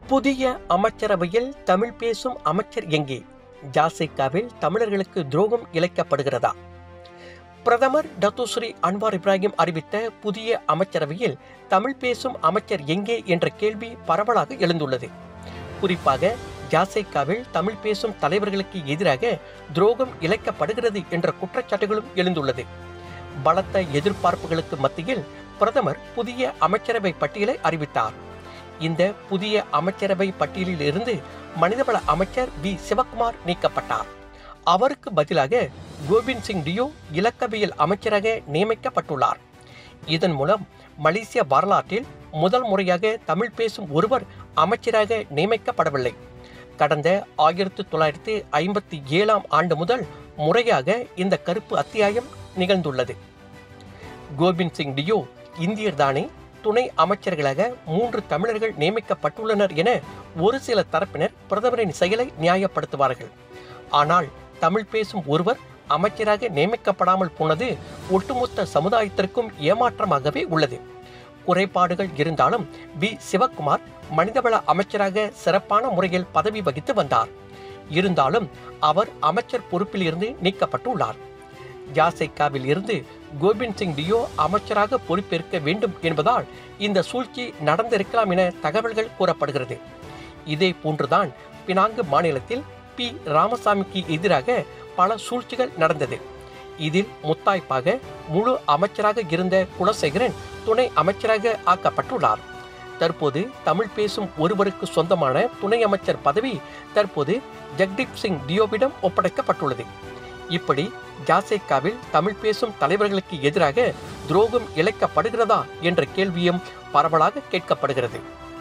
புதிய அமைச்சரவையில் தமிழ் பேசும் அமைச்சர் எங்கே ஜாசைக்காவில் தமிழர்களுக்கு துரோகம் இழைக்கப்படுகிறதா பிரதமர் டத்துஸ்ரீ அன்வார் இப்ராஹிம் அறிவித்த புதிய அமைச்சரவையில் தமிழ் பேசும் அமைச்சர் எங்கே என்ற கேள்வி பரவலாக எழுந்துள்ளது குறிப்பாக ஜாசைக்காவில் தமிழ் பேசும் தலைவர்களுக்கு எதிராக துரோகம் இழைக்கப்படுகிறது என்ற குற்றச்சாட்டுகளும் எழுந்துள்ளது பலத்த எதிர்பார்ப்புகளுக்கு மத்தியில் பிரதமர் புதிய அமைச்சரவை பட்டியலை அறிவித்தார் இந்த புதிய அமைச்சரவை பட்டியலில் இருந்து மனிதவள அமைச்சர் வி சிவக்குமார் நீக்கப்பட்டார் அவருக்கு பதிலாக கோபிந்த் சிங் டியோ இலக்கவியல் அமைச்சராக நியமிக்கப்பட்டுள்ளார் இதன் மூலம் மலேசிய வரலாற்றில் முதல் முறையாக தமிழ் பேசும் ஒருவர் அமைச்சராக நியமிக்கப்படவில்லை கடந்த ஆயிரத்தி தொள்ளாயிரத்தி ஐம்பத்தி ஏழாம் ஆண்டு முதல் முறையாக இந்த கருப்பு அத்தியாயம் நிகழ்ந்துள்ளது கோபிந்த் சிங் டியோ இந்தியர் தானே துணை அமைச்சர்களாக மூன்று தமிழர்கள் நியமிக்கப்பட்டுள்ளனர் என ஒரு சில தரப்பினர் பிரதமரின் செயலை நியாயப்படுத்துவார்கள் ஆனால் தமிழ் பேசும் ஒருவர் அமைச்சராக நியமிக்கப்படாமல் போனது ஒட்டுமொத்த சமுதாயத்திற்கும் ஏமாற்றமாகவே உள்ளது குறைபாடுகள் இருந்தாலும் பி சிவக்குமார் மனிதவள அமைச்சராக சிறப்பான முறையில் பதவி வகித்து வந்தார் இருந்தாலும் அவர் அமைச்சர் பொறுப்பில் இருந்து நீக்கப்பட்டுள்ளார் ஜாசைக்காவில் இருந்து கோபிந்த் சிங் டியோ அமைச்சராக பொறுப்பேற்க வேண்டும் என்பதால் இந்த சூழ்ச்சி நடந்திருக்கலாம் என தகவல்கள் கூறப்படுகிறது இதே போன்றுதான் பினாங்கு மாநிலத்தில் பி ராமசாமிக்கு எதிராக பல சூழ்ச்சிகள் நடந்தது இதில் முத்தாய்ப்பாக முழு அமைச்சராக இருந்த குலசேகரன் துணை அமைச்சராக ஆக்கப்பட்டுள்ளார் தற்போது தமிழ் பேசும் ஒருவருக்கு சொந்தமான துணை அமைச்சர் பதவி தற்போது ஜக்தீப் சிங் டியோவிடம் ஒப்படைக்கப்பட்டுள்ளது இப்படி ஜாசேக்காவில் தமிழ் பேசும் தலைவர்களுக்கு எதிராக துரோகம் இழைக்கப்படுகிறதா என்ற கேள்வியும் பரவலாக கேட்கப்படுகிறது